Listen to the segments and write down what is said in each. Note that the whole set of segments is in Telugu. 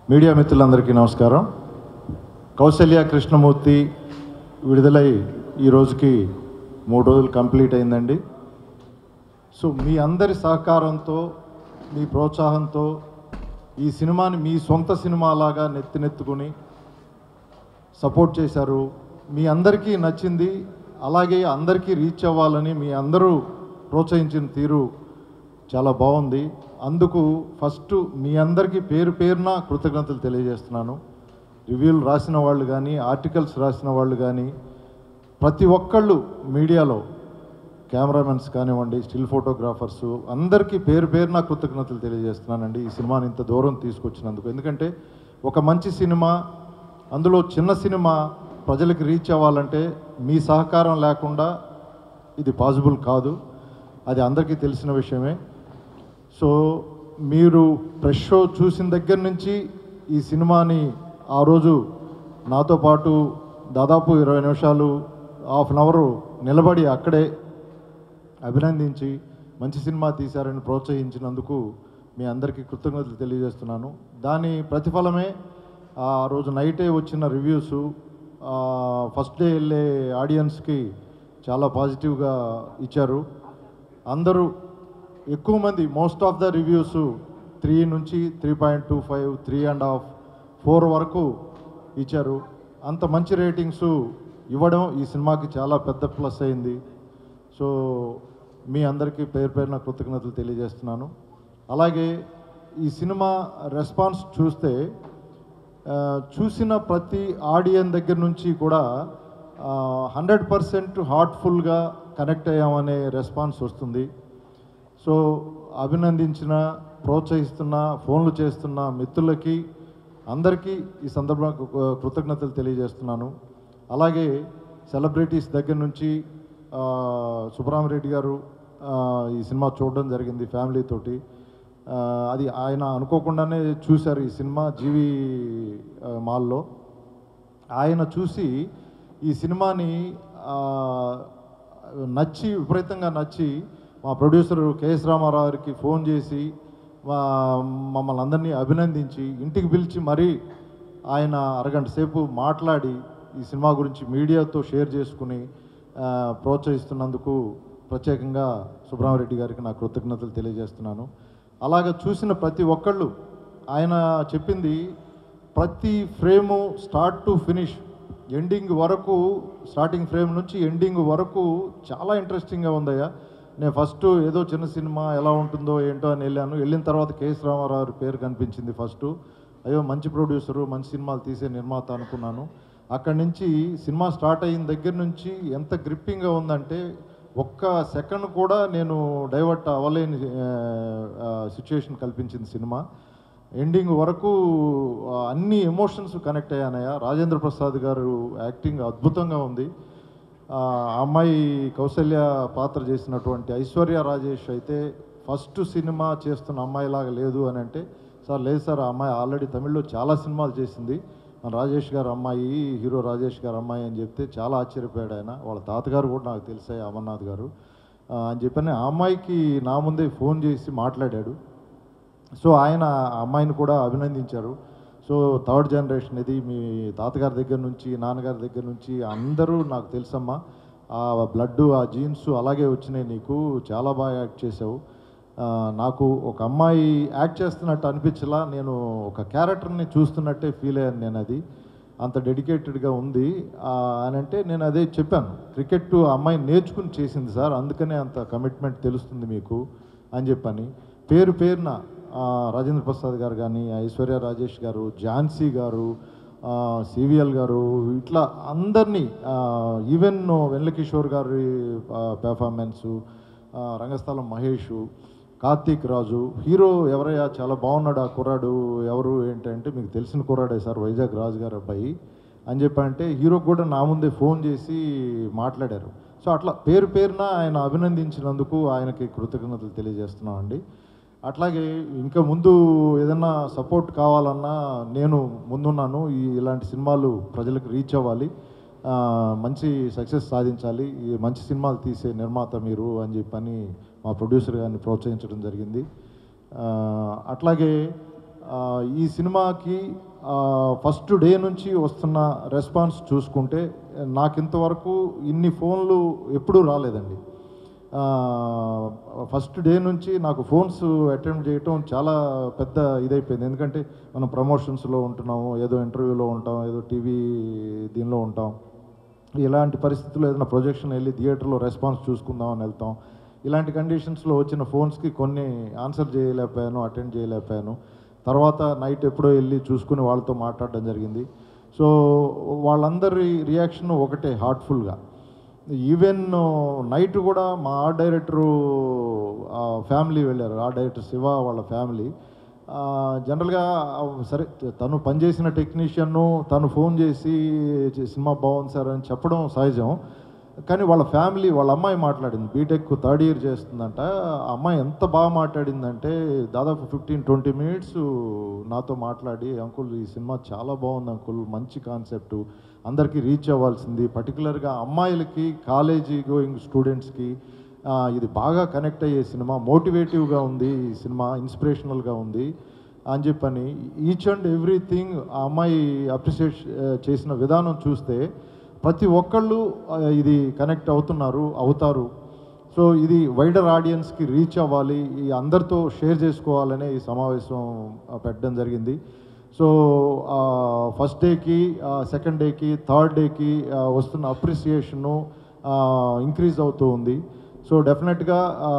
మీడియా మిత్రులందరికీ నమస్కారం కౌశల్య కృష్ణమూర్తి విడుదలై ఈ రోజుకి మూడు రోజులు కంప్లీట్ అయిందండి సో మీ అందరి సహకారంతో మీ ప్రోత్సాహంతో ఈ సినిమాని మీ సొంత సినిమాలాగా నెత్తినెత్తుకుని సపోర్ట్ చేశారు మీ అందరికీ నచ్చింది అలాగే అందరికీ రీచ్ అవ్వాలని మీ అందరూ ప్రోత్సహించిన తీరు చాలా బాగుంది అందుకు ఫస్ట్ మీ అందరికీ పేరు పేరున కృతజ్ఞతలు తెలియజేస్తున్నాను రివ్యూలు రాసిన వాళ్ళు కానీ ఆర్టికల్స్ రాసిన వాళ్ళు కానీ ప్రతి ఒక్కళ్ళు మీడియాలో కెమెరామెన్స్ కానివ్వండి స్టిల్ ఫోటోగ్రాఫర్స్ అందరికీ పేరు పేరున కృతజ్ఞతలు తెలియజేస్తున్నానండి ఈ సినిమాని ఇంత దూరం తీసుకొచ్చినందుకు ఎందుకంటే ఒక మంచి సినిమా అందులో చిన్న సినిమా ప్రజలకు రీచ్ అవ్వాలంటే మీ సహకారం లేకుండా ఇది పాసిబుల్ కాదు అది అందరికీ తెలిసిన విషయమే సో మీరు ప్రెస్ షో చూసిన దగ్గర నుంచి ఈ సినిమాని ఆ రోజు నాతో పాటు దాదాపు ఇరవై నిమిషాలు హాఫ్ అన్ అవర్ నిలబడి అక్కడే అభినందించి మంచి సినిమా తీశారని ప్రోత్సహించినందుకు మీ అందరికీ కృతజ్ఞతలు తెలియజేస్తున్నాను దాని ప్రతిఫలమే ఆ రోజు నైటే వచ్చిన రివ్యూస్ ఫస్ట్ డే వెళ్ళే ఆడియన్స్కి చాలా పాజిటివ్గా ఇచ్చారు అందరూ ఎక్కువ మంది most of the reviews three నుంచి three point two five three and half four వరకు ఇచ్చారు అంత మంచి రేటింగ్స్ ఇవ్వడం ఈ సినిమాకి చాలా పెద్ద ప్లస్ అయింది సో మీ అందరికీ పేరు పేరున కృతజ్ఞతలు తెలియజేస్తున్నాను అలాగే ఈ సినిమా రెస్పాన్స్ చూస్తే ఆ, చూసిన ప్రతి ఆడియన్ దగ్గర నుంచి కూడా హండ్రెడ్ పర్సెంట్ హార్ట్ఫుల్గా కనెక్ట్ అయ్యామనే రెస్పాన్స్ వస్తుంది సో అభినందించిన ప్రోత్సహిస్తున్న ఫోన్లు చేస్తున్న మిత్రులకి అందరికీ ఈ సందర్భంగా కృ- కృతజ్ఞతలు తెలియజేస్తున్నాను అలాగే సెలబ్రిటీస్ దగ్గర నుంచి ఆ, సుబ్రహ్మరెడ్డి గారు ఆ, ఈ సినిమా చూడడం జరిగింది ఫ్యామిలీ తోటి ఆ, అది ఆయన అనుకోకుండానే చూశారు ఈ సినిమా జీవి ఆ, మాల్లో ఆయన చూసి ఈ సినిమాని ఆ, నచ్చి విపరీతంగా నచ్చి మా ప్రొడ్యూసర్ కేఎస్ రామారావు గారికి ఫోన్ చేసి మా మమ్మల్ని అందరినీ అభినందించి ఇంటికి పిలిచి మరీ ఆయన అరగంట సేపు మాట్లాడి ఈ సినిమా గురించి మీడియాతో షేర్ చేసుకుని ఆ, ప్రోత్సహిస్తున్నందుకు ప్రత్యేకంగా సుబ్రహ్మరెడ్డి గారికి నా కృతజ్ఞతలు తెలియజేస్తున్నాను అలాగ చూసిన ప్రతి ఒక్కళ్ళు ఆయన చెప్పింది ప్రతి frame start to finish ending వరకు స్టార్టింగ్ ఫ్రేమ్ నుంచి ఎండింగ్ వరకు చాలా ఇంట్రెస్టింగ్గా ఉందయ్యా నేను ఫస్ట్ ఏదో చిన్న సినిమా ఎలా ఉంటుందో ఏంటో అని వెళ్ళాను వెళ్ళిన తర్వాత కేఎస్ రామారావు గారి పేరు కనిపించింది ఫస్ట్ అయ్యో మంచి ప్రొడ్యూసరు మంచి సినిమాలు తీసే నిర్మాత అనుకున్నాను అక్కడి నుంచి సినిమా స్టార్ట్ అయిన దగ్గర నుంచి ఎంత గ్రిప్పింగ్గా ఉందంటే ఒక్క సెకండ్ కూడా నేను డైవర్ట్ అవ్వలేని సిచ్యుయేషన్ కల్పించింది సినిమా ఎండింగ్ వరకు ఆ, అన్ని ఎమోషన్స్ కనెక్ట్ అయ్యానయ్యా రాజేంద్ర ప్రసాద్ గారు యాక్టింగ్ అద్భుతంగా ఉంది ఆ అమ్మాయి కౌశల్య పాత్ర చేసినటువంటి ఐశ్వర్య రాజేష్ అయితే ఫస్ట్ సినిమా చేస్తున్న అమ్మాయిలాగా లేదు అని అంటే సార్ లేదు సార్ ఆ అమ్మాయి ఆల్రెడీ తమిళ్లో చాలా సినిమాలు చేసింది మన రాజేష్ గారు అమ్మాయి హీరో రాజేష్ గారు అమ్మాయి అని చెప్తే చాలా ఆశ్చర్యపోయాడు ఆయన వాళ్ళ తాతగారు కూడా నాకు తెలిసాయి అమర్నాథ్ గారు ఆ, అని చెప్పని ఆ అమ్మాయికి నా ముందే ఫోన్ చేసి మాట్లాడాడు సో ఆయన ఆ అమ్మాయిని కూడా అభినందించారు సో థర్డ్ జనరేషన్ ఇది మీ తాతగారి దగ్గర నుంచి నాన్నగారి దగ్గర నుంచి అందరూ నాకు తెలుసమ్మా ఆ బ్లడ్ ఆ జీన్స్ అలాగే వచ్చినాయి నీకు చాలా బాగా యాక్ట్ చేసావు ఆ, నాకు ఒక అమ్మాయి యాక్ట్ చేస్తున్నట్టు అనిపించలా నేను ఒక క్యారెక్టర్ని చూస్తున్నట్టే ఫీల్ అయ్యాను నేను అది అంత డెడికేటెడ్గా ఉంది ఆ, అని అంటే నేను అదే చెప్పాను క్రికెట్ ఆ అమ్మాయి నేర్చుకుని చేసింది సార్ అందుకనే అంత కమిట్మెంట్ తెలుస్తుంది మీకు అని చెప్పని పేరు పేరున ఆ, రాజేంద్ర ప్రసాద్ గారు కానీ ఐశ్వర్య రాజేష్ గారు ఝాన్సీ గారు ఆ, సివిఎల్ గారు ఇట్లా అందరినీ ఆ, ఈవెన్ వెన్నెలకిషోర్ గారి పెర్ఫార్మెన్సు రంగస్థలం మహేష్ కార్తీక్ రాజు హీరో ఎవరయ్యా చాలా బాగున్నాడు ఆ కుర్రాడు ఎవరు ఏంటంటే మీకు తెలిసిన కుర్రాడే సార్ వైజాగ్ రాజు గారి అబ్బాయి అని చెప్పంటే హీరో కూడా నా ముందే ఫోన్ చేసి మాట్లాడారు సో అట్లా పేరు పేరున ఆయన అభినందించినందుకు ఆయనకి కృతజ్ఞతలు తెలియజేస్తున్నామండి అట్లాగే ఇంకా ముందు ఏదైనా సపోర్ట్ కావాలన్నా నేను ముందున్నాను ఈ ఇలాంటి సినిమాలు ప్రజలకు రీచ్ అవ్వాలి ఆ, మంచి సక్సెస్ సాధించాలి ఈ మంచి సినిమాలు తీసే నిర్మాత మీరు అని చెప్పని మా ప్రొడ్యూసర్ గారిని ప్రోత్సహించడం జరిగింది ఆ, అట్లాగే ఆ, ఈ సినిమాకి ఆ, ఫస్ట్ డే నుంచి వస్తున్న రెస్పాన్స్ చూసుకుంటే నాకు ఇంతవరకు ఇన్ని ఫోన్లు ఎప్పుడూ రాలేదండి ఆ, ఫస్ట్ డే నుంచి నాకు ఫోన్స్ అటెండ్ చేయటం చాలా పెద్ద ఇదైపోయింది ఎందుకంటే మనం ప్రమోషన్స్లో ఉంటున్నాము ఏదో ఇంటర్వ్యూలో ఉంటాం ఏదో టీవీ దీనిలో ఉంటాం ఇలాంటి పరిస్థితుల్లో ఏదైనా ప్రొజెక్షన్ వెళ్ళి థియేటర్లో రెస్పాన్స్ చూసుకుందాం అని వెళ్తాం ఇలాంటి కండిషన్స్లో వచ్చిన ఫోన్స్కి కొన్ని ఆన్సర్ చేయలేకపోయాను అటెండ్ చేయలేకపోయాను తర్వాత నైట్ ఎప్పుడో వెళ్ళి చూసుకుని వాళ్ళతో మాట్లాడడం జరిగింది సో వాళ్ళందరి రియాక్షన్ ఒకటే హార్ట్ఫుల్గా ఈవెన్ నైట్ కూడా మా ఆర్ట్ డైరెక్టరు ఫ్యామిలీ వెళ్ళారు ఆర్ట్ డైరెక్టర్ శివ వాళ్ళ ఫ్యామిలీ జనరల్గా సరే తను పనిచేసిన టెక్నీషియన్ను తను ఫోన్ చేసి "చే- సినిమా బాగుంది సార్ అని చెప్పడం సహజం కానీ వాళ్ళ ఫ్యామిలీ వాళ్ళ అమ్మాయి మాట్లాడింది బీటెక్ థర్డ్ ఇయర్ చేస్తుందంట ఆ అమ్మాయి ఎంత బాగా మాట్లాడిందంటే దాదాపు ఫిఫ్టీన్ ట్వంటీ మినిట్స్ నాతో మాట్లాడి అంకుల్ ఈ సినిమా చాలా బాగుంది అంకుల్ మంచి కాన్సెప్ట్ అందరికీ రీచ్ అవ్వాల్సింది పర్టికులర్గా అమ్మాయిలకి కాలేజీ గోయింగ్ స్టూడెంట్స్కి ఆ, ఇది బాగా కనెక్ట్ అయ్యే సినిమా మోటివేటివ్గా ఉంది ఈ సినిమా ఇన్స్పిరేషనల్గా ఉంది అని చెప్పని ఈచ్ అండ్ ఎవ్రీథింగ్ ఆ అమ్మాయి అప్రిషియేట్ చేసిన విధానం చూస్తే ప్రతి ఒక్కళ్ళు ఆ, ఇది కనెక్ట్ అవుతున్నారు అవుతారు సో ఇది వైడర్ ఆడియన్స్కి రీచ్ అవ్వాలి ఈ అందరితో షేర్ చేసుకోవాలనే ఈ సమావేశం ఆ, పెట్టడం జరిగింది సో ఫస్ట్ డేకి సెకండ్ డేకి థర్డ్ డేకి వస్తున్న అప్రిసియేషను ఇంక్రీజ్ అవుతూ ఉంది సో డెఫినెట్గా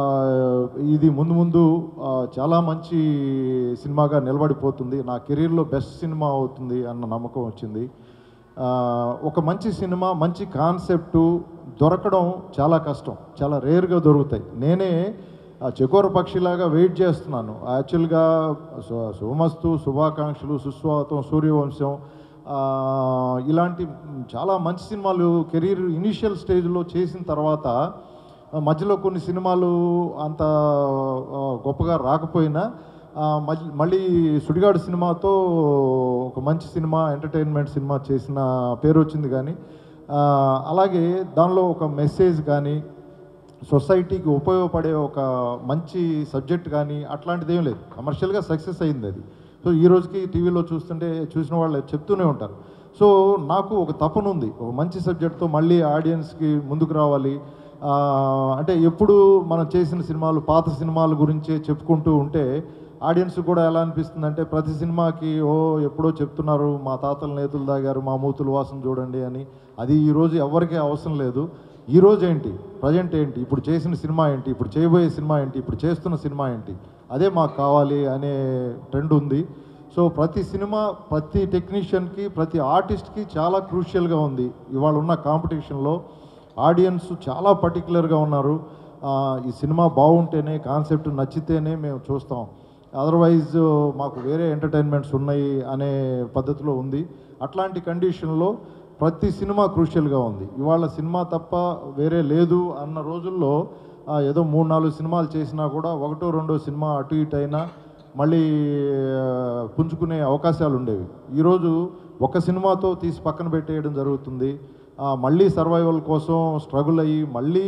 ఇది ముందు ముందు ఆ, చాలా మంచి సినిమాగా నిలబడిపోతుంది నా కెరీర్లో బెస్ట్ సినిమా అవుతుంది అన్న నమ్మకం వచ్చింది ఆ, ఒక మంచి సినిమా మంచి కాన్సెప్టు దొరకడం చాలా కష్టం చాలా రేర్గా దొరుకుతాయి నేనే ఆ చకోర పక్షిలాగా వెయిట్ చేస్తున్నాను యాక్చువల్గా శు- శుభమస్తు శుభాకాంక్షలు సుస్వాగతం సూర్యవంశం ఆ, ఇలాంటి చాలా మంచి సినిమాలు కెరీర్ ఇనీషియల్ స్టేజ్లో చేసిన తర్వాత ఆ, మధ్యలో కొన్ని సినిమాలు అంత ఆ, గొప్పగా రాకపోయినా ఆ, మళ్ళీ మళ్ళీ సుడిగాడు సినిమాతో ఒక మంచి సినిమా ఎంటర్టైన్మెంట్ సినిమా చేసిన పేరు వచ్చింది కానీ ఆ, అలాగే దానిలో ఒక మెసేజ్ కానీ సొసైటీకి ఉపయోగపడే ఒక మంచి సబ్జెక్ట్ కానీ అట్లాంటిది ఏం లేదు కమర్షియల్గా సక్సెస్ అయింది అది సో ఈ రోజుకి టీవీలో చూస్తుంటే చూసిన వాళ్ళు చెప్తూనే ఉంటారు సో నాకు ఒక తపన ఉంది ఒక మంచి సబ్జెక్ట్తో మళ్ళీ ఆడియన్స్కి ముందుకు రావాలి ఆ, అంటే ఎప్పుడు మనం చేసిన సినిమాలు పాత సినిమాల గురించే చెప్పుకుంటూ ఉంటే ఆడియన్స్ కూడా ఎలా అనిపిస్తుంది అంటే ప్రతి సినిమాకి ఓ ఎప్పుడో చెప్తున్నారు మా తాతల నేతులు దాగారు మా మూతులు వాసన చూడండి అని అది ఈరోజు ఎవరికీ అవసరం లేదు ఈ రోజు ఏంటి ప్రజెంట్ ఏంటి ఇప్పుడు చేసిన సినిమా ఏంటి ఇప్పుడు చేయబోయే సినిమా ఏంటి ఇప్పుడు చేస్తున్న సినిమా ఏంటి అదే మాకు కావాలి అనే ట్రెండ్ ఉంది సో ప్రతి సినిమా ప్రతి టెక్నీషియన్కి ప్రతి ఆర్టిస్ట్కి చాలా క్రూషియల్గా ఉంది ఇవాళ ఉన్న కాంపిటీషన్లో ఆడియన్స్ చాలా పర్టికులర్గా ఉన్నారు ఆ, ఈ సినిమా బాగుంటేనే కాన్సెప్ట్ నచ్చితేనే మేము చూస్తాం అదర్వైజ్ మాకు వేరే ఎంటర్టైన్మెంట్స్ ఉన్నాయి అనే పద్ధతిలో ఉంది అట్లాంటి కండిషన్లో ప్రతి సినిమా క్రూషియల్గా ఉంది ఇవాళ సినిమా తప్ప వేరే లేదు అన్న రోజుల్లో ఆ, ఏదో మూడు నాలుగు సినిమాలు చేసినా కూడా ఒకటో రెండో సినిమా అటు ఇటు అయినా మళ్ళీ ఆ, పుంజుకునే అవకాశాలు ఉండేవి ఈరోజు ఒక సినిమాతో తీసి పక్కన పెట్టేయడం జరుగుతుంది ఆ, మళ్ళీ సర్వైవల్ కోసం స్ట్రగుల్ అయ్యి మళ్ళీ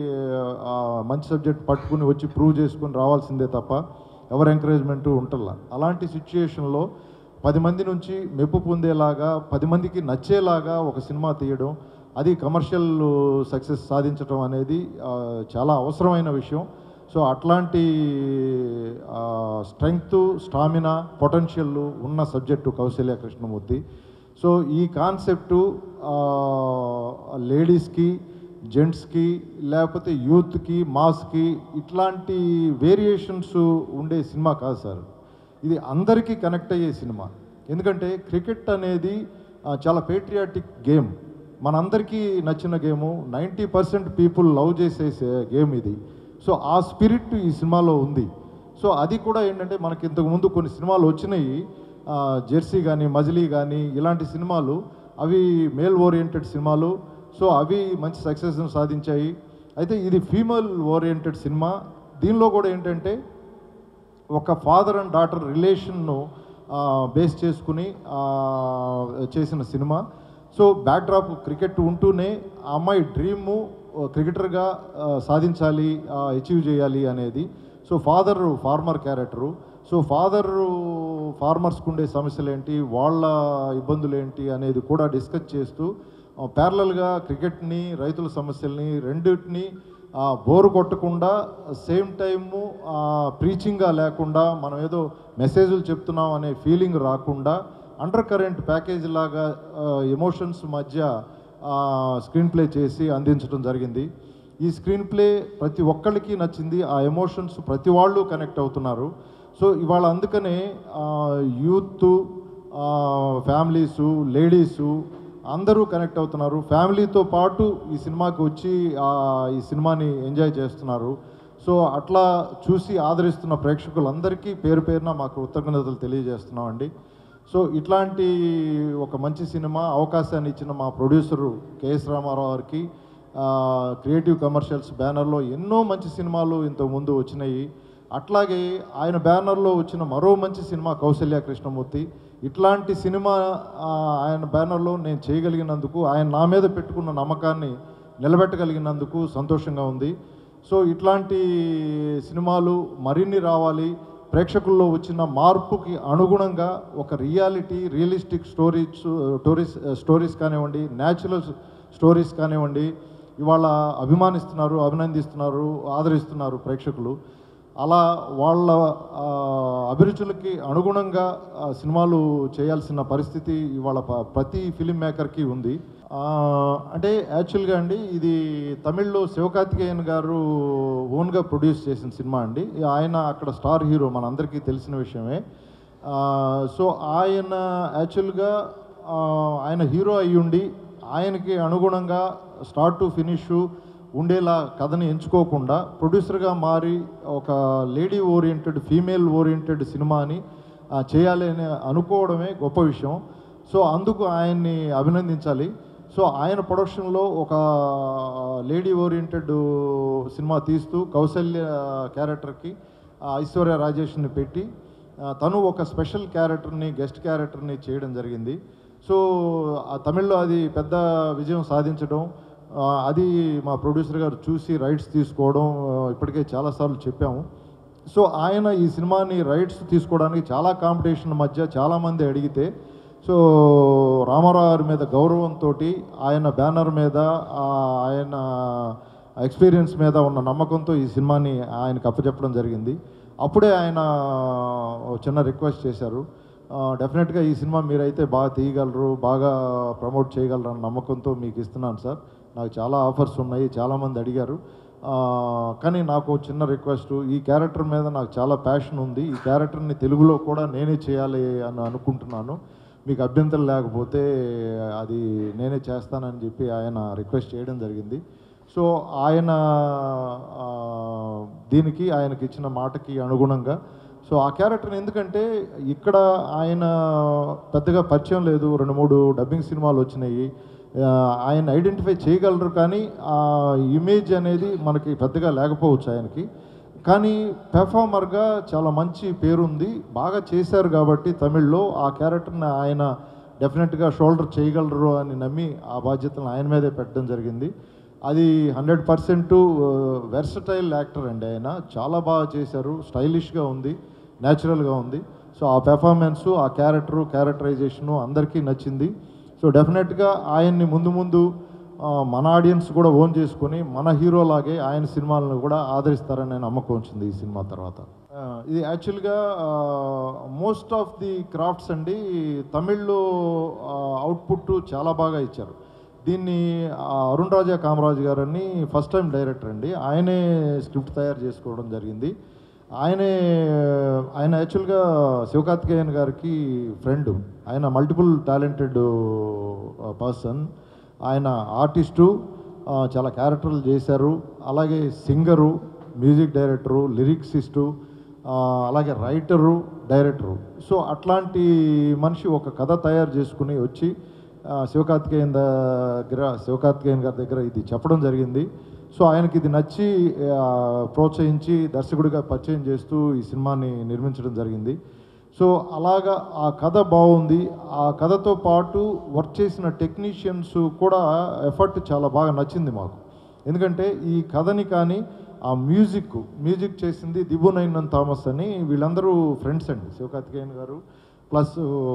ఆ, మంచి సబ్జెక్ట్ పట్టుకుని వచ్చి ప్రూవ్ చేసుకుని రావాల్సిందే తప్ప ఎవరి ఎంకరేజ్మెంట్ ఉంటల్లా అలాంటి సిచ్యుయేషన్లో పది మంది నుంచి మెప్పు పొందేలాగా పది మందికి నచ్చేలాగా ఒక సినిమా తీయడం అది కమర్షియల్ సక్సెస్ సాధించడం అనేది ఆ, చాలా అవసరమైన విషయం సో అట్లాంటి స్ట్రెంగ్త్ స్టామినా పొటెన్షియల్ ఉన్న సబ్జెక్టు కౌశల్య కృష్ణమూర్తి సో ఈ కాన్సెప్టు లేడీస్కి జెంట్స్కి లేకపోతే యూత్కి మాస్కి ఇట్లాంటి వేరియేషన్స్ ఉండే సినిమా కాదు సార్ ఇది అందరికీ కనెక్ట్ అయ్యే సినిమా ఎందుకంటే క్రికెట్ అనేది ఆ, చాలా పేట్రియాటిక్ గేమ్ మనందరికీ నచ్చిన game ninety percent people love చేసేసే గేమ్ ఇది సో ఆ స్పిరిట్ ఈ సినిమాలో ఉంది సో అది కూడా ఏంటంటే మనకి ఇంతకు ముందు కొన్ని సినిమాలు వచ్చినాయి ఆ, జెర్సీ కానీ మజిలీ కానీ ఇలాంటి సినిమాలు అవి మేల్ ఓరియంటెడ్ సినిమాలు సో అవి మంచి సక్సెస్ను సాధించాయి అయితే ఇది ఫీమేల్ ఓరియంటెడ్ సినిమా దీనిలో కూడా ఏంటంటే ఒక ఫాదర్ అండ్ డాటర్ రిలేషన్ను బేస్ చేసుకుని ఆ, చేసిన సినిమా సో బ్యాక్డ్రాప్ క్రికెట్ ఉంటూనే ఆ అమ్మాయి డ్రీము క్రికెటర్గా సాధించాలి అచీవ్ చేయాలి అనేది so father farmer character so father ఫార్మర్స్కి ఉండే సమస్యలు ఏంటి వాళ్ళ ఇబ్బందులు ఏంటి అనేది కూడా డిస్కస్ చేస్తూ ప్యారలల్గా క్రికెట్ని రైతుల సమస్యల్ని రెండింటిని ఆ, బోరు కొట్టకుండా సేమ్ టైము ప్రీచింగ్గా లేకుండా మనం ఏదో మెసేజ్లు చెప్తున్నాం అనే ఫీలింగ్ రాకుండా అండర్ కరెంట్ ప్యాకేజ్ లాగా ఎమోషన్స్ మధ్య స్క్రీన్ ప్లే చేసి అందించడం జరిగింది ఈ స్క్రీన్ ప్లే ప్రతి ఒక్కళ్ళకి నచ్చింది ఆ ఎమోషన్స్ ప్రతి వాళ్ళు కనెక్ట్ అవుతున్నారు సో ఇవాళ అందుకనే యూత్ ఫ్యామిలీసు లేడీసు అందరూ కనెక్ట్ అవుతున్నారు ఫ్యామిలీతో పాటు ఈ సినిమాకి వచ్చి ఆ, ఈ సినిమాని ఎంజాయ్ చేస్తున్నారు సో అట్లా చూసి ఆదరిస్తున్న ప్రేక్షకులందరికీ పేరు పేరున మా కృతజ్ఞతలు తెలియజేస్తున్నామండి సో ఇట్లాంటి ఒక మంచి సినిమా అవకాశాన్ని ఇచ్చిన మా ప్రొడ్యూసరు కేఎస్ రామారావు గారికి ఆ, క్రియేటివ్ కమర్షియల్స్ బ్యానర్లో ఎన్నో మంచి సినిమాలు ఇంతకు ముందు వచ్చినాయి అట్లాగే ఆయన బ్యానర్లో వచ్చిన మరో మంచి సినిమా కౌశల్య కృష్ణమూర్తి ఇట్లాంటి సినిమా ఆ, ఆయన బ్యానర్లో నేను చేయగలిగినందుకు ఆయన నా మీద పెట్టుకున్న నమ్మకాన్ని నిలబెట్టగలిగినందుకు సంతోషంగా ఉంది సో ఇట్లాంటి సినిమాలు మరిన్ని రావాలి ప్రేక్షకుల్లో వచ్చిన మార్పుకి అనుగుణంగా ఒక reality realistic stories stories stories కానివ్వండి న్యాచురల్ స్టోరీస్ కానివ్వండి ఇవాళ అభిమానిస్తున్నారు అభినందిస్తున్నారు ఆదరిస్తున్నారు ప్రేక్షకులు అలా వాళ్ళ ఆ, అభిరుచులకి అనుగుణంగా ఆ, సినిమాలు చేయాల్సిన పరిస్థితి ఇవాళ ప- ప్రతి ఫిలిం మేకర్కి ఉంది ఆ, అంటే యాక్చువల్గా అండి ఇది తమిళ్లో శివకార్తికేయన్ గారు ఓన్గా ప్రొడ్యూస్ చేసిన సినిమా అండి ఆయన అక్కడ స్టార్ హీరో మనందరికీ తెలిసిన విషయమే ఆ, సో ఆయన యాక్చువల్గా ఆ, ఆయన హీరో అయ్యుండి ఆయనకి అనుగుణంగా స్టార్ట్ టు ఫినిష్ ఉండేలా కథని ఎంచుకోకుండా ప్రొడ్యూసర్గా మారి ఒక లేడీ ఓరియంటెడ్ ఫీమేల్ ఓరియంటెడ్ సినిమాని ఆ, చేయాలి అని అనుకోవడమే గొప్ప విషయం సో అందుకు ఆయన్ని అభినందించాలి సో ఆయన ప్రొడక్షన్లో ఒక లేడీ ఓరియంటెడ్ సినిమా తీస్తూ కౌశల్య క్యారెక్టర్కి ఆ, ఐశ్వర్య రాజేష్ని పెట్టి ఆ, తను ఒక స్పెషల్ క్యారెక్టర్ని గెస్ట్ క్యారెక్టర్ని చేయడం జరిగింది సో ఆ తమిళ్లో అది పెద్ద విజయం సాధించడం ఆ, అది మా ప్రొడ్యూసర్ గారు చూసి రైట్స్ తీసుకోవడం ఆ, ఇప్పటికే చాలాసార్లు చెప్పాము సో ఆయన ఈ సినిమాని రైట్స్ తీసుకోవడానికి చాలా కాంపిటీషన్ మధ్య చాలామంది అడిగితే సో రామారావు గారి మీద గౌరవంతో ఆయన బ్యానర్ మీద ఆ, ఆయన ఎక్స్పీరియన్స్ మీద ఉన్న నమ్మకంతో ఈ సినిమాని ఆయనకు అప్పచెప్పడం జరిగింది అప్పుడే ఆయన ఓ చిన్న రిక్వెస్ట్ చేశారు డెఫినెట్గా ఈ సినిమా మీరైతే బాగా తీయగలరు బాగా ప్రమోట్ చేయగలరు అన్న నమ్మకంతో మీకు ఇస్తున్నాను సార్ నాకు చాలా ఆఫర్స్ ఉన్నాయి చాలామంది అడిగారు ఆ, కానీ నాకు ఒక చిన్న రిక్వెస్ట్ ఈ క్యారెక్టర్ మీద నాకు చాలా ప్యాషన్ ఉంది ఈ క్యారెక్టర్ని తెలుగులో కూడా నేనే చేయాలి అని అనుకుంటున్నాను మీకు అభ్యంతరం లేకపోతే అది నేనే చేస్తానని చెప్పి ఆయన రిక్వెస్ట్ చేయడం జరిగింది సో ఆయన ఆ, దీనికి ఆయనకి ఇచ్చిన మాటకి అనుగుణంగా సో ఆ క్యారెక్టర్ ఎందుకంటే ఇక్కడ ఆయన పెద్దగా పరిచయం లేదు రెండు మూడు డబ్బింగ్ సినిమాలు వచ్చినాయి ఆ, ఆయన ఐడెంటిఫై చేయగలరు కానీ ఆ ఇమేజ్ అనేది మనకి పెద్దగా లేకపోవచ్చు ఆయనకి కానీ పెర్ఫార్మర్గా చాలా మంచి పేరుంది బాగా చేశారు కాబట్టి తమిళ్లో ఆ క్యారెక్టర్ని ఆయన డెఫినెట్గా షోల్డర్ చేయగలరు అని నమ్మి ఆ బాధ్యతను ఆయన మీదే పెట్టడం జరిగింది అది హండ్రెడ్ పర్సెంట్ వెర్సటైల్ యాక్టర్ అండి ఆయన చాలా బాగా చేశారు స్టైలిష్గా ఉంది న్యాచురల్గా ఉంది సో ఆ పెర్ఫార్మెన్సు ఆ క్యారెక్టరు క్యారెక్టరైజేషను అందరికీ నచ్చింది సో డెఫినెట్గా ఆయన్ని ముందు ముందు ఆ, మన ఆడియన్స్ కూడా ఓన్ చేసుకొని మన హీరోలాగే ఆయన సినిమాలను కూడా ఆదరిస్తారనే నమ్మకం వచ్చింది ఈ సినిమా తర్వాత ఆ, ఇది యాక్చువల్గా మోస్ట్ ఆఫ్ ది క్రాఫ్ట్స్ అండి తమిళ్లో అవుట్పుట్ చాలా బాగా ఇచ్చారు దీన్ని ఆ, అరుణ్ రాజా కామరాజు గారని ఫస్ట్ టైం డైరెక్టర్ అండి ఆయనే స్క్రిప్ట్ తయారు చేసుకోవడం జరిగింది ఆయనే ఆయన యాక్చువల్గా శివకార్తికేయన్ గారికి ఫ్రెండ్ ఆయన మల్టిపుల్ టాలెంటెడ్ పర్సన్ ఆయన ఆర్టిస్టు ఆ, చాలా క్యారెక్టర్లు చేశారు అలాగే సింగరు మ్యూజిక్ డైరెక్టరు లిరిక్సిస్టు ఆ, అలాగే రైటరు డైరెక్టరు సో అట్లాంటి మనిషి ఒక కథ తయారు చేసుకుని వచ్చి ఆ, శివకార్తికేయన్ దగ్గర శివకార్తికేయన్ గారి దగ్గర ఇది చెప్పడం జరిగింది సో ఆయనకి ఇది నచ్చి ఆ, ప్రోత్సహించి దర్శకుడిగా పరిచయం చేస్తూ ఈ సినిమాని నిర్మించడం జరిగింది సో అలాగా ఆ కథ బాగుంది ఆ కథతో పాటు వర్క్ చేసిన టెక్నీషియన్స్ కూడా ఎఫర్ట్ చాలా బాగా నచ్చింది మాకు ఎందుకంటే ఈ కథని కానీ ఆ మ్యూజిక్ మ్యూజిక్ చేసింది దిబునైనన్ థామస్ అని వీళ్ళందరూ ఫ్రెండ్స్ అండి శివకార్తికేయన్ గారు ప్లస్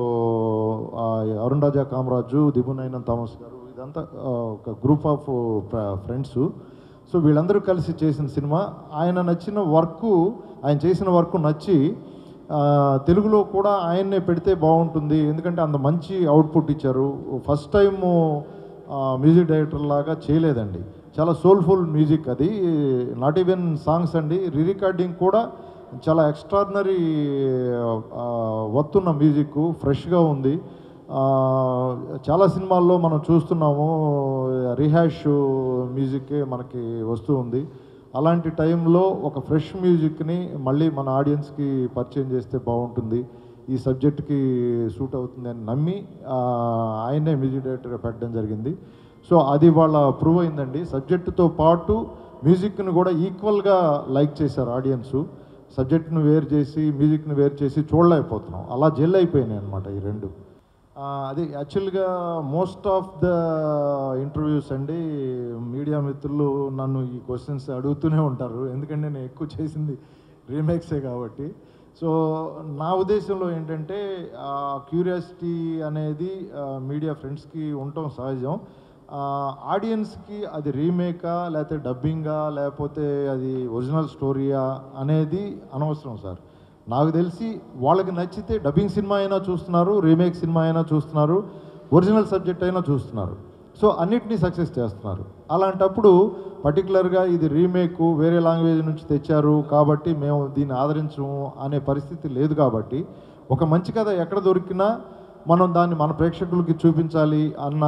ఆ, అరుణ్ రాజా కామరాజు దిబునైనన్ థామస్ గారు ఇదంతా ఆ, ఒక గ్రూప్ ఆఫ్ ఫ్రెండ్స్ సో వీళ్ళందరూ కలిసి చేసిన సినిమా ఆయన నచ్చిన వర్క్ ఆయన చేసిన వర్క్ నచ్చి ఆ, తెలుగులో కూడా ఆయన్నే పెడితే బాగుంటుంది ఎందుకంటే అంత మంచి అవుట్పుట్ ఇచ్చారు ఫస్ట్ టైము మ్యూజిక్ డైరెక్టర్ లాగా చేయలేదండి చాలా సోల్ఫుల్ మ్యూజిక్ అది నాట్ ఈవెన్ సాంగ్స్ అండి రీ రికార్డింగ్ కూడా చాలా ఎక్స్ట్రాడినరీ వస్తున్న మ్యూజిక్ ఫ్రెష్గా ఉంది ఆ, చాలా సినిమాల్లో మనం చూస్తున్నాము రిహాష్ మ్యూజిక్ మనకి వస్తూ ఉంది అలాంటి టైంలో ఒక ఫ్రెష్ మ్యూజిక్ని మళ్ళీ మన ఆడియన్స్కి పరిచయం చేస్తే బాగుంటుంది ఈ సబ్జెక్ట్కి సూట్ అవుతుంది అని నమ్మి ఆ, ఆయనే మ్యూజిక్ డైరెక్టర్గా పెట్టడం జరిగింది సో అది వాళ్ళ ప్రూవ్ అయిందండి సబ్జెక్టుతో పాటు మ్యూజిక్ని కూడా ఈక్వల్గా లైక్ చేశారు ఆడియన్స్ సబ్జెక్ట్ను వేరు చేసి మ్యూజిక్ని వేరు చేసి చూడలేకపోతున్నాం అలా జెల్ అయిపోయినాయి అనమాట ఈ రెండు ఆ, అది యాక్చువల్గా మోస్ట్ ఆఫ్ ద ఇంటర్వ్యూస్ అండి మీడియా మిత్రులు నన్ను ఈ క్వశ్చన్స్ అడుగుతూనే ఉంటారు ఎందుకంటే నేను ఎక్కువ చేసింది రీమేక్సే కాబట్టి సో నా ఉద్దేశంలో ఏంటంటే క్యూరియాసిటీ అనేది మీడియా ఫ్రెండ్స్కి ఉండటం సహజం ఆడియన్స్కి అది రీమేకా లేకపోతే డబ్బింగా లేకపోతే అది ఒరిజినల్ స్టోరీయా అనేది అనవసరం సార్ నాకు తెలిసి వాళ్ళకి నచ్చితే డబ్బింగ్ సినిమా అయినా చూస్తున్నారు రీమేక్ సినిమా అయినా చూస్తున్నారు ఒరిజినల్ సబ్జెక్ట్ అయినా చూస్తున్నారు సో అన్నిటినీ సక్సెస్ చేస్తున్నారు అలాంటప్పుడు పర్టికులర్గా ఇది రీమేక్ వేరే లాంగ్వేజ్ నుంచి తెచ్చారు కాబట్టి మేము దీన్ని ఆదరించము అనే పరిస్థితి లేదు కాబట్టి ఒక మంచి కథ ఎక్కడ దొరికినా మనం దాన్ని మన ప్రేక్షకులకి చూపించాలి అన్న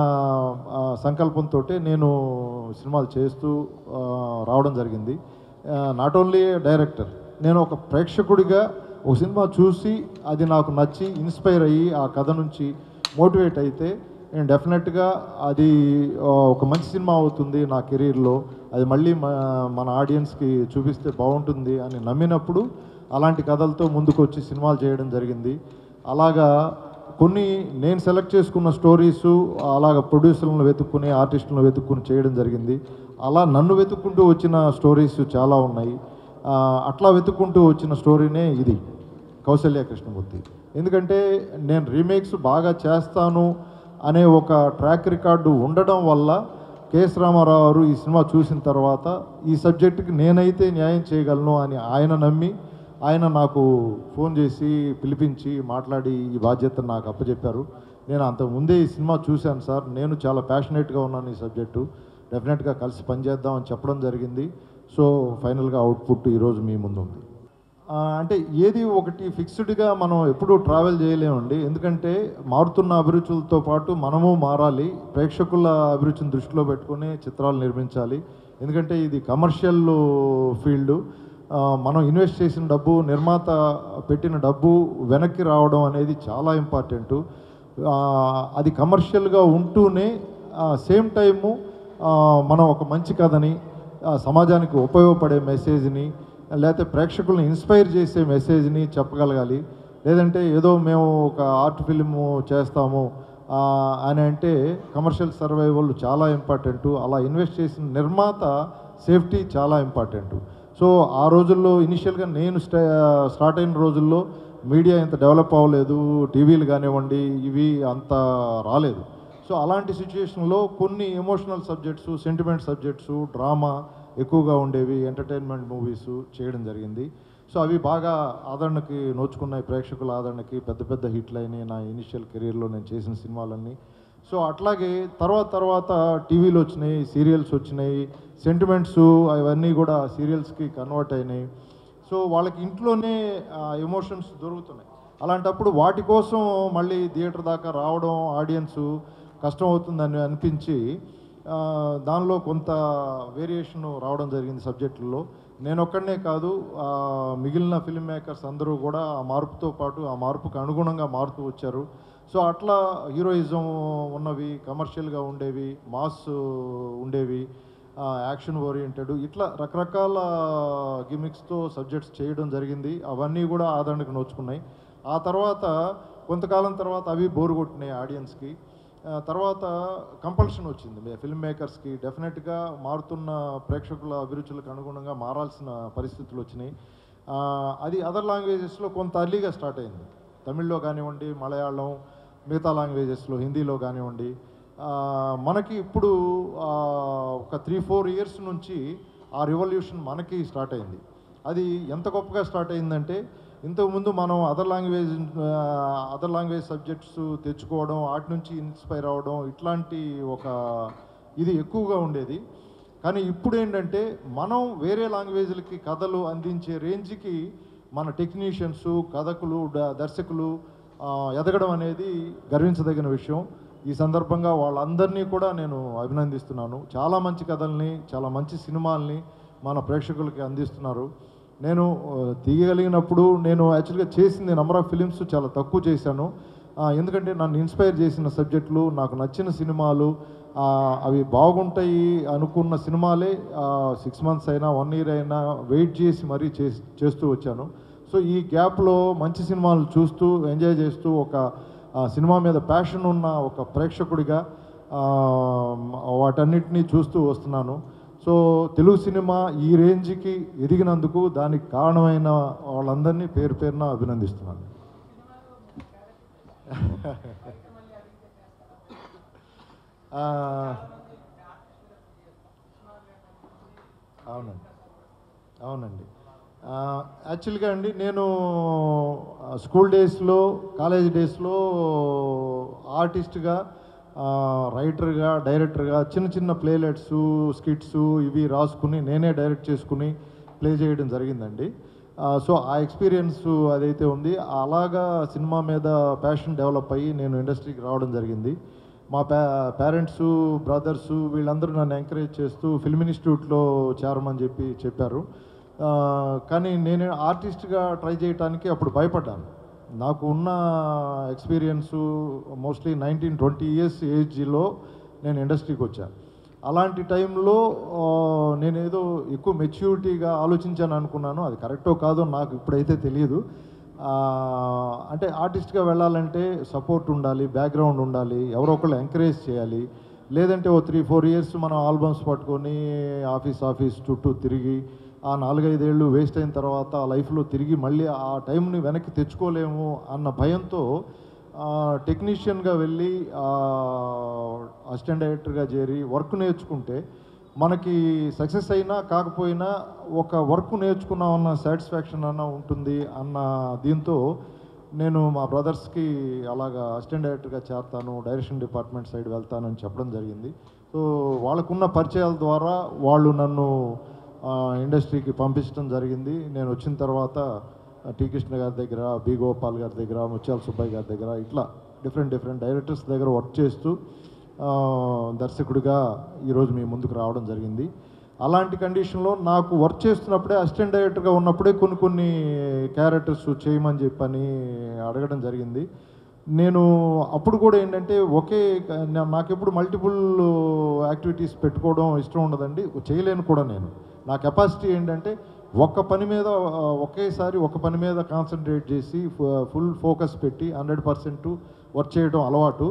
సంకల్పంతో నేను సినిమాలు చేస్తూ ఆ, రావడం జరిగింది నాట్ ఓన్లీ డైరెక్టర్ నేను ఒక ప్రేక్షకుడిగా ఒక సినిమా చూసి అది నాకు నచ్చి ఇన్స్పైర్ అయ్యి ఆ కథ నుంచి మోటివేట్ అయితే నేను డెఫినెట్గా అది ఆ, ఒక మంచి సినిమా అవుతుంది నా కెరీర్లో అది మళ్ళీ మ- మన ఆడియన్స్కి చూపిస్తే బాగుంటుంది అని నమ్మినప్పుడు అలాంటి కథలతో ముందుకు వచ్చి సినిమాలు చేయడం జరిగింది అలాగా కొన్ని నేను సెలెక్ట్ చేసుకున్న స్టోరీసు అలాగ ప్రొడ్యూసర్లను వెతుక్కుని ఆర్టిస్టులను వెతుక్కుని చేయడం జరిగింది అలా నన్ను వెతుక్కుంటూ వచ్చిన స్టోరీస్ చాలా ఉన్నాయి ఆ, అట్లా వెతుక్కుంటూ వచ్చిన స్టోరీనే ఇది కౌశల్య కృష్ణమూర్తి ఎందుకంటే నేను రీమేక్స్ బాగా చేస్తాను అనే ఒక ట్రాక్ రికార్డు ఉండడం వల్ల కెఎస్ రామారావు గారు ఈ సినిమా చూసిన తర్వాత ఈ సబ్జెక్టుకి నేనైతే న్యాయం చేయగలను అని ఆయన నమ్మి ఆయన నాకు ఫోన్ చేసి పిలిపించి మాట్లాడి ఈ బాధ్యత నాకు అప్పచెప్పారు నేను అంతకు ముందే ఈ సినిమా చూశాను సార్ నేను చాలా ప్యాషనేట్గా ఉన్నాను ఈ సబ్జెక్టు డెఫినెట్గా కలిసి పనిచేద్దాం అని చెప్పడం జరిగింది సో ఫైనల్గా అవుట్పుట్ ఈరోజు మీ ముందు ఉంది ఆ, అంటే ఏది ఒకటి ఫిక్స్డ్గా మనం ఎప్పుడూ ట్రావెల్ చేయలేమండి ఎందుకంటే మారుతున్న అభిరుచులతో పాటు మనము మారాలి ప్రేక్షకుల అభిరుచిని దృష్టిలో పెట్టుకొని చిత్రాలు నిర్మించాలి ఎందుకంటే ఇది కమర్షియల్ ఫీల్డ్ మనం ఇన్వెస్ట్ చేసిన డబ్బు నిర్మాత పెట్టిన డబ్బు వెనక్కి రావడం అనేది చాలా ఇంపార్టెంటు అది కమర్షియల్గా ఉంటూనే సేమ్ టైము మనం ఒక మంచి కథని ఆ, సమాజానికి ఉపయోగపడే మెసేజ్ని లేకపోతే ప్రేక్షకులను ఇన్స్పైర్ చేసే మెసేజ్ని చెప్పగలగాలి లేదంటే ఏదో మేము ఒక ఆర్ట్ ఫిల్మ్ చేస్తాము ఆ, అని అంటే కమర్షియల్ సర్వైవల్ చాలా ఇంపార్టెంట్ అలా ఇన్వెస్ట్ చేసిన నిర్మాత సేఫ్టీ చాలా ఇంపార్టెంట్ సో ఆ రోజుల్లో ఇనిషియల్గా నేను స్టా స్టార్ట్ అయిన రోజుల్లో మీడియా ఇంత డెవలప్ అవ్వలేదు టీవీలు కానివ్వండి ఇవి అంత రాలేదు సో అలాంటి సిచ్యుయేషన్లో కొన్ని emotional subjects sentiment subjects drama ఎక్కువగా ఉండేవి ఎంటర్టైన్మెంట్ మూవీస్ చేయడం జరిగింది సో అవి బాగా ఆదరణకి నోచుకున్నాయి ప్రేక్షకుల ఆదరణకి పెద్ద పెద్ద హిట్లు అయినాయి నా ఇనిషియల్ కెరీర్లో నేను చేసిన సినిమాలన్నీ సో అట్లాగే తర్వాత తర్వాత టీవీలు వచ్చినాయి సీరియల్స్ వచ్చినాయి సెంటిమెంట్స్ అవన్నీ కూడా సీరియల్స్కి కన్వర్ట్ అయినాయి సో వాళ్ళకి ఇంట్లోనే ఎమోషన్స్ దొరుకుతున్నాయి అలాంటప్పుడు వాటి కోసం మళ్ళీ థియేటర్ దాకా రావడం ఆడియన్స్ కష్టం అవుతుందని అనిపించి ఆ, దానిలో కొంత వేరియేషన్ రావడం జరిగింది సబ్జెక్టుల్లో నేను ఒక్కడనే కాదు ఆ, మిగిలిన ఫిల్మ్ మేకర్స్ అందరూ కూడా ఆ మార్పుతో పాటు ఆ మార్పుకు అనుగుణంగా మారుతూ వచ్చారు సో అట్లా హీరోయిజం ఉన్నవి కమర్షియల్గా ఉండేవి మాస్ ఉండేవి ఆ, యాక్షన్ ఓరియంటెడ్ ఇట్లా రకరకాల గిమిక్స్తో సబ్జెక్ట్స్ చేయడం జరిగింది అవన్నీ కూడా ఆదరణకు నోచుకున్నాయి ఆ తర్వాత కొంతకాలం తర్వాత అవి బోరు కొట్టినాయి ఆడియన్స్కి ఆ, తర్వాత కంపల్షన్ వచ్చింది మీ ఫిల్మ్ మేకర్స్కి డెఫినెట్గా మారుతున్న ప్రేక్షకుల అభిరుచులకు అనుగుణంగా మారాల్సిన పరిస్థితులు వచ్చినాయి ఆ, అది అదర్ లాంగ్వేజెస్లో కొంత అర్లీగా స్టార్ట్ అయింది తమిళ్లో కానివ్వండి మలయాళం మిగతా లాంగ్వేజెస్లో హిందీలో కానివ్వండి ఆ, మనకి ఇప్పుడు ఆ, ఒక త్రీ ఫోర్ ఇయర్స్ నుంచి ఆ రివల్యూషన్ మనకి స్టార్ట్ అయింది అది ఎంత గొప్పగా స్టార్ట్ అయిందంటే ఇంతకుముందు మనం other language other language subjects తెచ్చుకోవడం వాటి నుంచి ఇన్స్పైర్ అవ్వడం ఇట్లాంటి ఒక ఇది ఎక్కువగా ఉండేది కానీ ఇప్పుడు ఏంటంటే మనం వేరే లాంగ్వేజ్లకి కథలు అందించే రేంజ్కి మన టెక్నీషియన్స్ కథకులు ద- దర్శకులు ఆ, ఎదగడం అనేది గర్వించదగిన విషయం ఈ సందర్భంగా వాళ్ళందరినీ కూడా నేను అభినందిస్తున్నాను చాలా మంచి కథల్ని చాలా మంచి సినిమాల్ని మన ప్రేక్షకులకి అందిస్తున్నారు నేను ఆ, తీయగలిగినప్పుడు నేను యాక్చువల్గా చేసింది నెంబర్ ఆఫ్ ఫిలిమ్స్ చాలా తక్కువ చేశాను ఆ, ఎందుకంటే నన్ను ఇన్స్పైర్ చేసిన సబ్జెక్టులు నాకు నచ్చిన సినిమాలు ఆ, అవి బాగుంటాయి అనుకున్న సినిమాలే సిక్స్ మంత్స్ అయినా వన్ ఇయర్ అయినా వెయిట్ చేసి మరీ చేసి చేస్తూ వచ్చాను సో ఈ గ్యాప్లో మంచి సినిమాలు చూస్తూ ఎంజాయ్ చేస్తూ ఒక ఆ, సినిమా మీద ప్యాషన్ ఉన్న ఒక ప్రేక్షకుడిగా ఆ, వాటన్నిటినీ చూస్తూ వస్తున్నాను సో తెలుగు సినిమా ఈ రేంజ్కి ఎదిగినందుకు దానికి కారణమైన వాళ్ళందరినీ పేరు పేరున అభినందిస్తున్నాను ఆ, అవునండి అవునండి ఆ, యాక్చువల్గా అండి నేను ఆ, స్కూల్ డేస్లో కాలేజ్ డేస్లో ఆర్టిస్ట్గా ఆ, రైటర్గా డైరెక్టర్గా చిన్న చిన్న ప్లేలెట్స్ స్కిట్స్ ఇవి రాసుకుని నేనే డైరెక్ట్ చేసుకుని ప్లే చేయడం జరిగిందండి ఆ, సో ఆ ఎక్స్పీరియన్స్ అదైతే ఉంది అలాగా సినిమా మీద ప్యాషన్ డెవలప్ అయ్యి నేను ఇండస్ట్రీకి రావడం జరిగింది మా పే పేరెంట్స్ బ్రదర్స్ వీళ్ళందరూ నన్ను ఎంకరేజ్ చేస్తూ ఫిల్మ్ ఇన్స్టిట్యూట్లో చేరమని చెప్పి చెప్పారు ఆ, కానీ నేను ఆర్టిస్ట్గా ట్రై చేయడానికి అప్పుడు భయపడ్డాను నాకు ఉన్న experience mostly nineteen twenty years ఏజ్లో నేను ఇండస్ట్రీకి వచ్చాను అలాంటి టైంలో ఆ, నేనేదో ఎక్కువ మెచ్యూరిటీగా ఆలోచించాను అనుకున్నాను అది కరెక్టో కాదో నాకు ఇప్పుడైతే తెలియదు ఆ, అంటే ఆర్టిస్ట్గా వెళ్ళాలంటే సపోర్ట్ ఉండాలి బ్యాక్గ్రౌండ్ ఉండాలి ఎవరో ఒకళ్ళు ఎంకరేజ్ చేయాలి లేదంటే ఓ త్రీ ఫోర్ ఇయర్స్ మనం ఆల్బమ్స్ పట్టుకొని ఆఫీస్ ఆఫీస్ చుట్టూ తిరిగి ఆ నాలుగైదేళ్ళు వేస్ట్ అయిన తర్వాత ఆ లైఫ్లో తిరిగి మళ్ళీ ఆ టైంని వెనక్కి తెచ్చుకోలేము అన్న భయంతో టెక్నీషియన్గా వెళ్ళి అసిస్టెంట్ డైరెక్టర్గా చేరి వర్క్ నేర్చుకుంటే మనకి సక్సెస్ అయినా కాకపోయినా ఒక వర్క్ నేర్చుకున్నామన్న సాటిస్ఫాక్షన్ అన్న ఉంటుంది అన్న దీంతో నేను మా బ్రదర్స్కి అలాగా అసిస్టెంట్ డైరెక్టర్గా చేరతాను డైరెక్షన్ డిపార్ట్మెంట్ సైడ్ వెళ్తానని చెప్పడం జరిగింది సో వాళ్ళకున్న పరిచయాల ద్వారా వాళ్ళు నన్ను ఆ, ఇండస్ట్రీకి పంపించడం జరిగింది నేను వచ్చిన తర్వాత ఆ, టి కృష్ణ గారి దగ్గర బి గోపాల్ గారి దగ్గర ముత్యాల సుబ్బయ్య గారి దగ్గర ఇట్లా డిఫరెంట్ డిఫరెంట్ డైరెక్టర్స్ దగ్గర వర్క్ చేస్తూ ఆ, దర్శకుడిగా ఈరోజు మీ ముందుకు రావడం జరిగింది అలాంటి కండిషన్లో నాకు వర్క్ చేస్తున్నప్పుడే అసిస్టెంట్ డైరెక్టర్గా ఉన్నప్పుడే కొన్ని కొన్ని క్యారెక్టర్స్ చేయమని చెప్పని అడగడం జరిగింది నేను అప్పుడు కూడా ఏంటంటే ఒకే నా- నాకెప్పుడు మల్టిపుల్ యాక్టివిటీస్ పెట్టుకోవడం ఇష్టం ఉండదండి చేయలేను కూడా నేను నా కెపాసిటీ ఏంటంటే ఒక్క పని మీద ఆ, ఒకేసారి ఒక పని మీద కాన్సన్ట్రేట్ చేసి ఫుల్ ఫోకస్ పెట్టి హండ్రెడ్ పర్సెంట్ వర్క్ చేయడం అలవాటు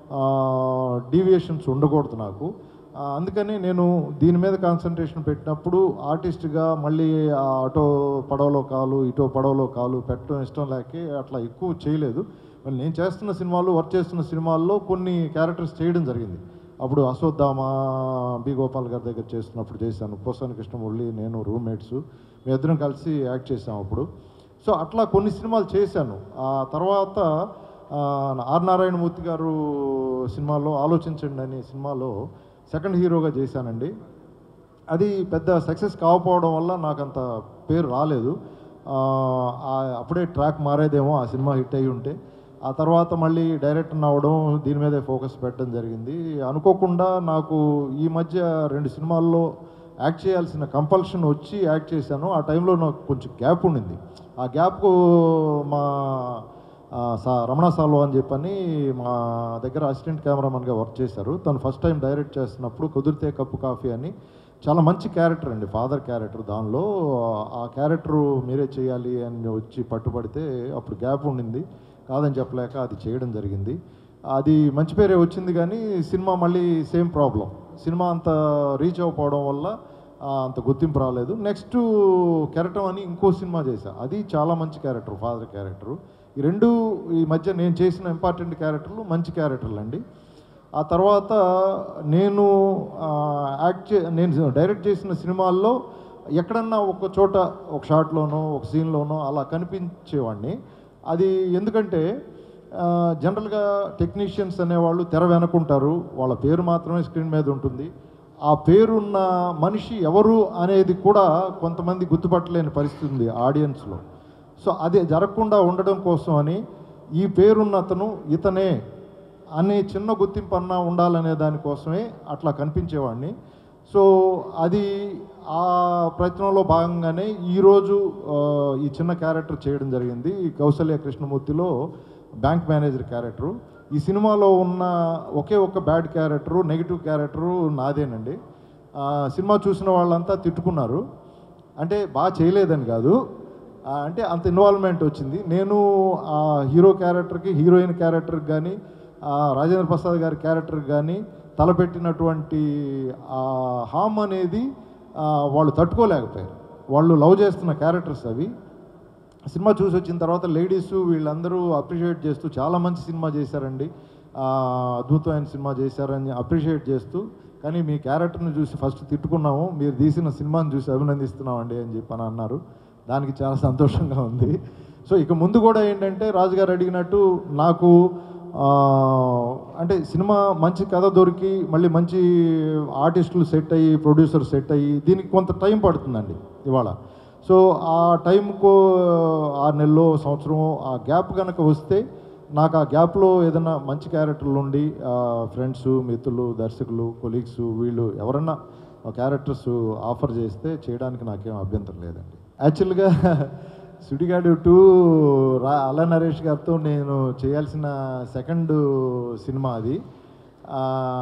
డీవియేషన్స్ ఉండకూడదు నాకు ఆ, అందుకని నేను దీని మీద కాన్సన్ట్రేషన్ పెట్టినప్పుడు ఆర్టిస్ట్గా మళ్ళీ ఆ అటో పడవలో కాలు ఇటో పడవలో కాలు పెట్టడం ఇష్టం లేక అట్లా ఎక్కువ చేయలేదు మళ్ళీ నేను చేస్తున్న సినిమాలు వర్క్ చేస్తున్న సినిమాల్లో కొన్ని క్యారెక్టర్స్ చేయడం జరిగింది అప్పుడు అశ్వత్థామ బి గోపాల్ గారి దగ్గర చేస్తున్నప్పుడు చేశాను పోసాని కృష్ణమురళి నేను రూమ్మేట్స్ మీ ఇద్దరం కలిసి యాక్ట్ చేసాం అప్పుడు సో అట్లా కొన్ని సినిమాలు చేశాను ఆ తర్వాత ఆ, ఆర్ నారాయణమూర్తి గారు సినిమాలో ఆలోచించండి అనే సినిమాలో సెకండ్ హీరోగా చేశానండి అది పెద్ద సక్సెస్ కాకపోవడం వల్ల నాకు అంత పేరు రాలేదు ఆ, ఆ అప్పుడే ట్రాక్ మారేదేమో ఆ సినిమా హిట్ అయి ఉంటే ఆ తర్వాత మళ్ళీ డైరెక్టర్ అవ్వడం దీని మీదే ఫోకస్ పెట్టడం జరిగింది అనుకోకుండా నాకు ఈ మధ్య రెండు సినిమాల్లో యాక్ట్ చేయాల్సిన కంపల్షన్ వచ్చి యాక్ట్ చేశాను ఆ టైంలో నాకు కొంచెం గ్యాప్ ఉండింది ఆ గ్యాప్కు మా ఆ, సా రమణ సాల్వా అని చెప్పని మా దగ్గర అసిస్టెంట్ కెమెరామన్గా వర్క్ చేశారు తను ఫస్ట్ టైం డైరెక్ట్ చేస్తున్నప్పుడు కుదిరితే కప్పు కాఫీ అని చాలా మంచి క్యారెక్టర్ అండి ఫాదర్ క్యారెక్టర్ దానిలో ఆ క్యారెక్టర్ మీరే చేయాలి అని వచ్చి పట్టుబడితే అప్పుడు గ్యాప్ ఉండింది కాదని చెప్పలేక అది చేయడం జరిగింది అది మంచి పేరే వచ్చింది కానీ సినిమా మళ్ళీ సేమ్ ప్రాబ్లం సినిమా అంత రీచ్ అవ్వకపోవడం వల్ల ఆ, అంత గుర్తింపు రాలేదు నెక్స్ట్ కెరటం అని ఇంకో సినిమా చేశా అది చాలా మంచి క్యారెక్టర్ ఫాదర్ క్యారెక్టరు ఈ రెండు ఈ మధ్య నేను చేసిన ఇంపార్టెంట్ క్యారెక్టర్లు మంచి క్యారెక్టర్లు అండి ఆ తర్వాత నేను ఆ, యాక్ట్ చే నేను డైరెక్ట్ చేసిన సినిమాల్లో ఎక్కడన్నా ఒక చోట ఒక షాట్లోనో ఒక సీన్లోనో అలా కనిపించేవాడిని అది ఎందుకంటే ఆ, జనరల్గా టెక్నీషియన్స్ అనేవాళ్ళు తెర వెనకుంటారు వాళ్ళ పేరు మాత్రమే స్క్రీన్ మీద ఉంటుంది ఆ పేరున్న మనిషి ఎవరు అనేది కూడా కొంతమంది గుర్తుపట్టలేని పరిస్థితి ఉంది ఆడియన్స్లో సో అది జరగకుండా ఉండడం కోసం అని ఈ పేరున్న అతను ఇతనే అనే చిన్న గుర్తింపు అన్నా ఉండాలనే దానికోసమే అట్లా కనిపించేవాడిని సో అది ఆ ప్రయత్నంలో భాగంగానే ఈరోజు ఆ, ఈ చిన్న క్యారెక్టర్ చేయడం జరిగింది ఈ కౌసల్య కృష్ణమూర్తిలో బ్యాంక్ మేనేజర్ క్యారెక్టరు ఈ సినిమాలో ఉన్న ఒకే ఒక్క బ్యాడ్ క్యారెక్టరు నెగిటివ్ క్యారెక్టరు నాదేనండి ఆ, సినిమా చూసిన వాళ్ళంతా తిట్టుకున్నారు అంటే బాగా చేయలేదని కాదు ఆ, అంటే అంత ఇన్వాల్వ్మెంట్ వచ్చింది నేను ఆ హీరో క్యారెక్టర్కి హీరోయిన్ క్యారెక్టర్కి కానీ రాజేంద్ర ప్రసాద్ గారి క్యారెక్టర్కి కానీ తలపెట్టినటువంటి ఆ హామ్ అనేది ఆ, వాళ్ళు తట్టుకోలేకపోయారు వాళ్ళు లవ్ చేస్తున్న క్యారెక్టర్స్ అవి సినిమా చూసి వచ్చిన తర్వాత లేడీస్ వీళ్ళందరూ అప్రిషియేట్ చేస్తూ చాలా మంచి సినిమా చేశారండి ఆ, అద్భుతమైన సినిమా చేశారని అప్రిషియేట్ చేస్తూ కానీ మీ క్యారెక్టర్ని చూసి ఫస్ట్ తిట్టుకున్నాము మీరు తీసిన సినిమాని చూసి అభినందిస్తున్నామండి అని చెప్పి అని అన్నారు దానికి చాలా సంతోషంగా ఉంది సో ఇక ముందు కూడా ఏంటంటే రాజుగారు అడిగినట్టు నాకు ఆ, అంటే సినిమా మంచి కథ దొరికి మళ్ళీ మంచి ఆర్టిస్టులు సెట్ అయ్యి ప్రొడ్యూసర్ సెట్ అయ్యి దీనికి కొంత టైం పడుతుందండి ఇవాళ సో ఆ టైంకు ఆరు నెలలో సంవత్సరం ఆ గ్యాప్ కనుక వస్తే నాకు ఆ గ్యాప్లో ఏదైనా మంచి క్యారెక్టర్లు ఉండి ఫ్రెండ్స్ మిత్రులు దర్శకులు కొలీగ్స్ వీళ్ళు ఎవరన్నా క్యారెక్టర్స్ ఆఫర్ చేస్తే చేయడానికి నాకేం అభ్యంతరం లేదండి యాక్చువల్గా సుడిగాడు టూ రా అలా నరేష్ గారితో నేను చేయాల్సిన సెకండ్ సినిమా అది ఆ,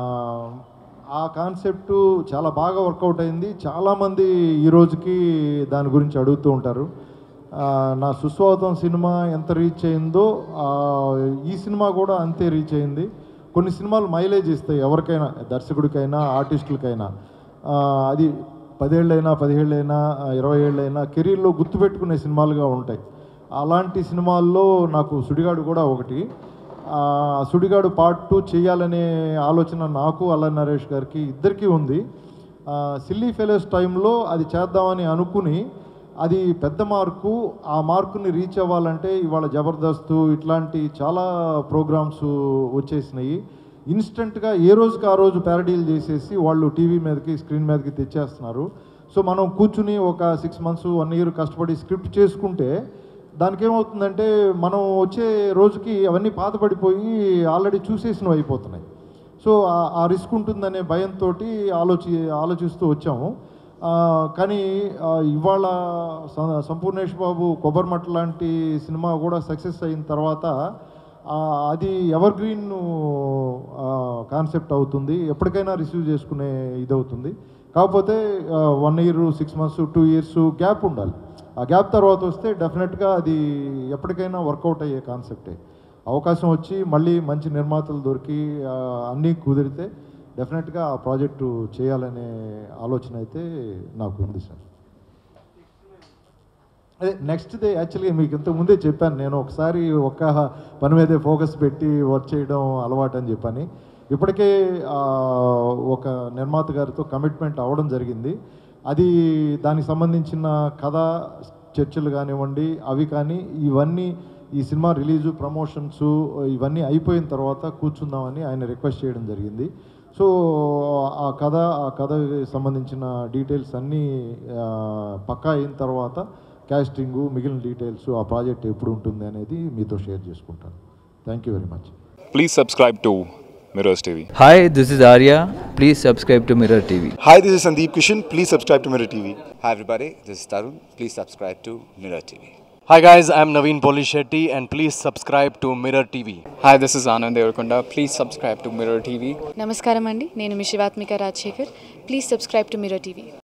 ఆ కాన్సెప్ట్ చాలా బాగా వర్కౌట్ అయింది చాలామంది ఈ రోజుకి దాని గురించి అడుగుతూ ఉంటారు ఆ, నా సుస్వాగతం సినిమా ఎంత రీచ్ అయిందో ఆ, ఈ సినిమా కూడా అంతే రీచ్ అయింది కొన్ని సినిమాలు మైలేజ్ ఇస్తాయి ఎవరికైనా దర్శకుడికైనా ఆర్టిస్టులకైనా ఆ, అది పదేళ్ళైనా పదిహేళ్ళైనా ఆ, ఇరవై ఏళ్ళైనా కెరీర్లో గుర్తుపెట్టుకునే సినిమాలుగా ఉంటాయి అలాంటి సినిమాల్లో నాకు సుడిగాడు కూడా ఒకటి ఆ, సుడిగాడు పార్ట్ టూ చేయాలనే ఆలోచన నాకు అల్ల నరేష్ గారికి ఇద్దరికీ ఉంది సిల్లీ ఫెలోస్ టైంలో అది చేద్దామని అనుకుని అది పెద్ద మార్కు ఆ మార్కుని రీచ్ అవ్వాలంటే ఇవాళ జబర్దస్త్ ఇట్లాంటి చాలా ప్రోగ్రామ్స్ వచ్చేసినాయి ఇన్స్టెంట్గా ఏ రోజుకి ఆ రోజు ప్యారడీలు చేసేసి వాళ్ళు టీవీ మీదకి స్క్రీన్ మీదకి తెచ్చేస్తున్నారు సో మనం కూర్చుని ఒక సిక్స్ మంత్స్ వన్ ఇయర్ కష్టపడి స్క్రిప్ట్ చేసుకుంటే దానికి ఏమవుతుందంటే మనం వచ్చే రోజుకి అవన్నీ పాతపడిపోయి ఆల్రెడీ చూసేసినవి అయిపోతున్నాయి సో ఆ- ఆ రిస్క్ ఉంటుందనే భయంతో ఆలోచి ఆలోచిస్తూ వచ్చాము ఆ, కానీ ఆ, ఇవాళ స- సంపూర్ణేష్ బాబు కొబ్బరిమట్ట లాంటి సినిమా కూడా సక్సెస్ అయిన తర్వాత ఆ, అది ఎవర్ గ్రీన్ కాన్సెప్ట్ అవుతుంది ఎప్పటికైనా రిసీవ్ చేసుకునే ఇది అవుతుంది కాకపోతే one year six months two years gap ఉండాలి ఆ గ్యాప్ తర్వాత వస్తే డెఫినెట్గా అది ఎప్పటికైనా వర్కౌట్ అయ్యే కాన్సెప్టే అవకాశం వచ్చి మళ్ళీ మంచి నిర్మాతలు దొరికి ఆ, అన్నీ కుదిరితే డెఫినెట్గా ఆ ప్రాజెక్టు చేయాలనే ఆలోచన అయితే నాకు ఉంది సార్ అదే నెక్స్ట్ డే యాక్చువల్గా మీకు ఇంతకు ముందే చెప్పాను నేను ఒకసారి ఒక్క పని మీదే ఫోకస్ పెట్టి వర్క్ చేయడం అలవాటు అని చెప్పని ఇప్పటికే ఆ, ఒక నిర్మాత గారితో కమిట్మెంట్ అవ్వడం జరిగింది అది దానికి సంబంధించిన కథ చర్చలు కానివ్వండి అవి కానీ ఇవన్నీ ఈ సినిమా రిలీజు ప్రమోషన్స్ ఇవన్నీ అయిపోయిన తర్వాత కూర్చుందామని ఆయన రిక్వెస్ట్ చేయడం జరిగింది సో ఆ కథ ఆ కథకి సంబంధించిన డీటెయిల్స్ అన్నీ ఆ, పక్కా అయిన తర్వాత క్యాస్టింగు మిగిలిన డీటెయిల్స్ ఆ ప్రాజెక్ట్ ఎప్పుడు ఉంటుంది అనేది మీతో షేర్ చేసుకుంటాను thank you very much Please subscribe to Mirrors TV. Hi, this is Arya. Please subscribe to Mirror TV. Hi, this is Sandeep Kishan. Please subscribe to Mirror TV. Hi everybody, this is Tarun. Please subscribe to Mirror TV. Hi guys, I'm Naveen Polishetty and please subscribe to Mirror TV. Hi, this is Anand Devarakonda. Please subscribe to Mirror TV. నమస్కారం అండి నేను మీ Shivathmika Rajasekhar please subscribe to mirror TV